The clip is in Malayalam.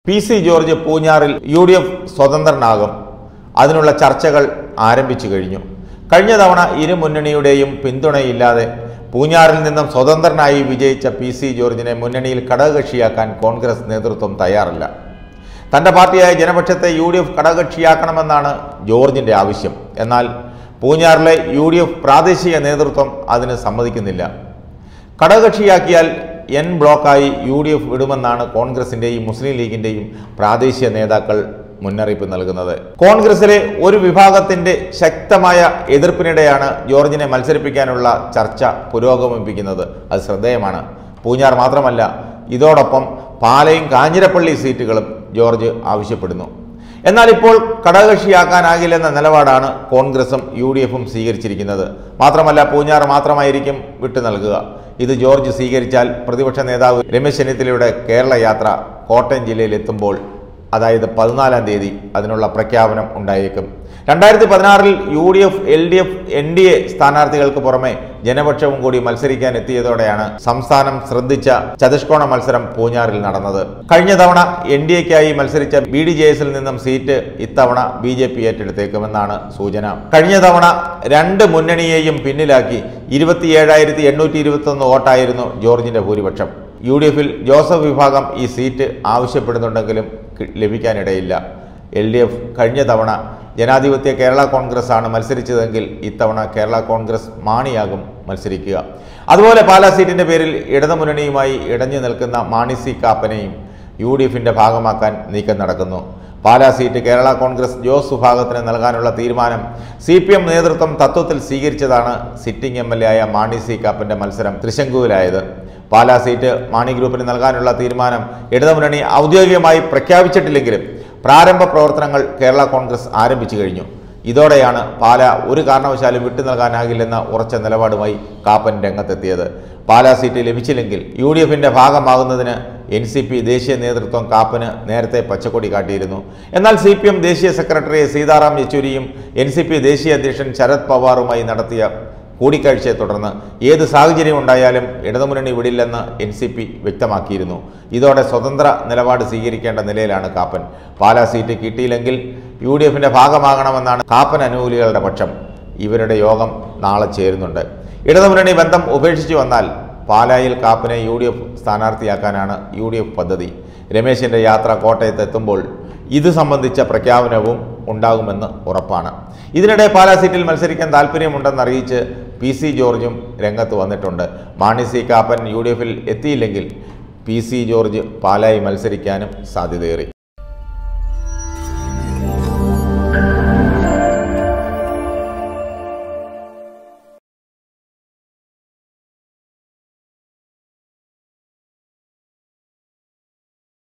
പി സി ജോർജ് പൂഞ്ഞാറിൽ യു ഡി എഫ് സ്വതന്ത്രനാകും അതിനുള്ള ചർച്ചകൾ ആരംഭിച്ചു കഴിഞ്ഞു കഴിഞ്ഞ തവണ ഇരു മുന്നണിയുടെയും പിന്തുണയില്ലാതെ പൂഞ്ഞാറിൽ നിന്നും സ്വതന്ത്രനായി വിജയിച്ച പി സി ജോർജിനെ മുന്നണിയിൽ ഘടകകക്ഷിയാക്കാൻ കോൺഗ്രസ് നേതൃത്വം തയ്യാറല്ല തന്റെ പാർട്ടിയായ ജനപക്ഷത്തെ യു ഡി എഫ് ഘടകകക്ഷിയാക്കണമെന്നാണ് ജോർജിന്റെ ആവശ്യം എന്നാൽ പൂഞ്ഞാറിലെ യു ഡി എഫ് പ്രാദേശിക നേതൃത്വം അതിന് സമ്മതിക്കുന്നില്ല ഘടകകക്ഷിയാക്കിയാൽ എൻ ബ്ലോക്കായി യു ഡി എഫ് വിടുമെന്നാണ് കോൺഗ്രസിന്റെയും മുസ്ലിം ലീഗിന്റെയും പ്രാദേശിക നേതാക്കൾ മുന്നറിയിപ്പ് നൽകുന്നത് കോൺഗ്രസിലെ ഒരു വിഭാഗത്തിന്റെ ശക്തമായ എതിർപ്പിനിടെയാണ് ജോർജിനെ മത്സരിപ്പിക്കാനുള്ള ചർച്ച പുരോഗമിപ്പിക്കുന്നത് അത് ശ്രദ്ധേയമാണ് പൂഞ്ഞാർ മാത്രമല്ല ഇതോടൊപ്പം പാലയും കാഞ്ഞിരപ്പള്ളി സീറ്റുകളും ജോർജ് ആവശ്യപ്പെടുന്നു എന്നാൽ ഇപ്പോൾ ഘടകകക്ഷിയാക്കാനാകില്ലെന്ന നിലപാടാണ് കോൺഗ്രസും യു ഡി എഫും സ്വീകരിച്ചിരിക്കുന്നത് മാത്രമല്ല പൂഞ്ഞാർ മാത്രമായിരിക്കും വിട്ടു നൽകുക ഇത് ജോർജ് സ്വീകരിച്ചാൽ പ്രതിപക്ഷ നേതാവ് രമേശ് ചെന്നിത്തലയുടെ കേരള യാത്ര കോട്ടയം ജില്ലയിൽ എത്തുമ്പോൾ അതായത് പതിനാലാം തീയതി അതിനുള്ള പ്രഖ്യാപനം ഉണ്ടായേക്കും രണ്ടായിരത്തി പതിനാറിൽ U D F L D F N D A സ്ഥാനാർത്ഥികൾക്ക് പുറമെ ജനപക്ഷവും കൂടി മത്സരിക്കാൻ എത്തിയതോടെയാണ് സംസ്ഥാനം ശ്രദ്ധിച്ച ചതുഷ്കോണ മത്സരം പൂഞ്ഞാറിൽ നടന്നത് കഴിഞ്ഞ തവണ എൻ ഡി എക്കായി മത്സരിച്ച ബി ഡി ജെ എസിൽ നിന്നും സീറ്റ് ഇത്തവണ ബി ജെ പി ഏറ്റെടുത്തേക്കുമെന്നാണ് സൂചന കഴിഞ്ഞ തവണ രണ്ട് മുന്നണിയെയും പിന്നിലാക്കി ഇരുപത്തിയേഴായിരത്തി എണ്ണൂറ്റി ഇരുപത്തൊന്ന് വോട്ടായിരുന്നു ജോർജിന്റെ ഭൂരിപക്ഷം യു ഡി എഫിൽ ജോസഫ് വിഭാഗം ഈ സീറ്റ് ആവശ്യപ്പെടുന്നുണ്ടെങ്കിലും കി- ലഭിക്കാനിടയില്ല എൽ ഡി എഫ് കഴിഞ്ഞ തവണ ജനാധിപത്യ കേരള കോൺഗ്രസ് ആണ് മത്സരിച്ചതെങ്കിൽ ഇത്തവണ കേരള കോൺഗ്രസ് മാണിയാകും മത്സരിക്കുക അതുപോലെ പാലാ സീറ്റിന്റെ പേരിൽ ഇടതുമുന്നണിയുമായി ഇടഞ്ഞു നിൽക്കുന്ന മാണി സി കാപ്പനെയും യു ഡി എഫിന്റെ ഭാഗമാക്കാൻ നീക്കം നടക്കുന്നു പാലാ സീറ്റ് കേരള കോൺഗ്രസ് ജോസ് വിഭാഗത്തിന് നൽകാനുള്ള തീരുമാനം സി പി എം നേതൃത്വം തത്വത്തിൽ സ്വീകരിച്ചതാണ് സിറ്റിംഗ് എം എൽ എ ആയ മാണി സി കാപ്പന്റെ മത്സരം തൃശങ്കുവിലായത് പാലാ സീറ്റ് മാണി ഗ്രൂപ്പിന് നൽകാനുള്ള തീരുമാനം ഇടതുമുന്നണി ഔദ്യോഗികമായി പ്രഖ്യാപിച്ചിട്ടില്ലെങ്കിലും പ്രാരംഭ പ്രവർത്തനങ്ങൾ കേരള കോൺഗ്രസ് ആരംഭിച്ചു കഴിഞ്ഞു ഇതോടെയാണ് പാല ഒരു കാരണവശാലും വിട്ടു നൽകാനാകില്ലെന്ന ഉറച്ച നിലപാടുമായി കാപ്പൻ രംഗത്തെത്തിയത് പാലാ സീറ്റ് ലഭിച്ചില്ലെങ്കിൽ യു ഡി എഫിന്റെ ഭാഗമാകുന്നതിന് എൻ സി പി ദേശീയ നേതൃത്വം കാപ്പന് നേരത്തെ പച്ചക്കൊടി കാട്ടിയിരുന്നു എന്നാൽ സി പി എം ദേശീയ സെക്രട്ടറി സീതാറാം യെച്ചൂരിയും എൻ സി പി ദേശീയ അധ്യക്ഷൻ ശരത് പവാറുമായി നടത്തിയ കൂടിക്കാഴ്ചയെ തുടർന്ന് ഏത് സാഹചര്യം ഉണ്ടായാലും ഇടതുമുന്നണി വിടില്ലെന്ന് എൻ സി പി വ്യക്തമാക്കിയിരുന്നു ഇതോടെ സ്വതന്ത്ര നിലപാട് സ്വീകരിക്കേണ്ട നിലയിലാണ് കാപ്പൻ പാലാ സീറ്റ് കിട്ടിയില്ലെങ്കിൽ യു ഡി എഫിന്റെ ഭാഗമാകണമെന്നാണ് കാപ്പൻ അനുകൂലികളുടെ പക്ഷം ഇവരുടെ യോഗം നാളെ ചേരുന്നുണ്ട് ഇടതുമുന്നണി ബന്ധം ഉപേക്ഷിച്ചു വന്നാൽ പാലായിൽ കാപ്പനെ യു ഡി എഫ് സ്ഥാനാർത്ഥിയാക്കാനാണ് യു ഡി എഫ് പദ്ധതി രമേശിന്റെ യാത്ര കോട്ടയത്ത് എത്തുമ്പോൾ ഇത് സംബന്ധിച്ച പ്രഖ്യാപനവും ഉണ്ടാകുമെന്ന് ഉറപ്പാണ് ഇതിനിടെ പാലാ സീറ്റിൽ മത്സരിക്കാൻ താല്പര്യമുണ്ടെന്ന് അറിയിച്ച് പി സി ജോർജും രംഗത്ത് വന്നിട്ടുണ്ട് Mani C Kappan U D എഫിൽ എത്തിയില്ലെങ്കിൽ പി സി ജോർജ് പാലായി മത്സരിക്കാനും സാധ്യതയേറി